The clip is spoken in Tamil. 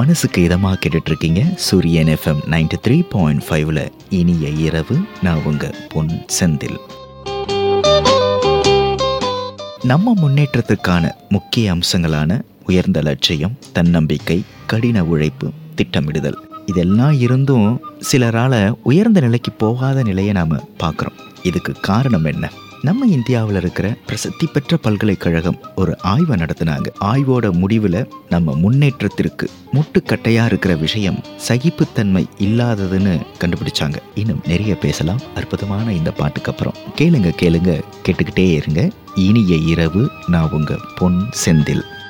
மனசுக்கு இதமாக கேட்டுட்டு இருக்கீங்க சூரியன் எஃப்எம் நைன்டி த்ரீ பாயிண்ட் ஃபைவ்ல இனிய இரவு நான் உங்க பொன் செந்தில் நம்ம முன்னேற்றத்துக்கான முக்கிய அம்சங்களான உயர்ந்த லட்சியம் தன்னம்பிக்கை கடின உழைப்பு திட்டமிடுதல் இதெல்லாம் இருந்தும் சிலரால் உயர்ந்த நிலைக்கு போகாத நிலையை நாம் பார்க்குறோம் இதுக்கு காரணம் என்ன நம்ம இந்தியாவில் இருக்கிற பிரசித்தி பெற்ற பல்கலைக்கழகம் ஒரு ஆய்வை நடத்தினாங்க ஆய்வோட முடிவில் நம்ம முன்னேற்றத்திற்கு முட்டுக்கட்டையாக இருக்கிற விஷயம் சகிப்புத்தன்மை இல்லாததுன்னு கண்டுபிடிச்சாங்க இன்னும் நிறைய பேசலாம் அற்புதமான இந்த பாட்டுக்கு அப்புறம் கேளுங்க கேளுங்க கேட்டுக்கிட்டே இருங்க இனிய இரவு நான் உங்க பொன் செந்தில்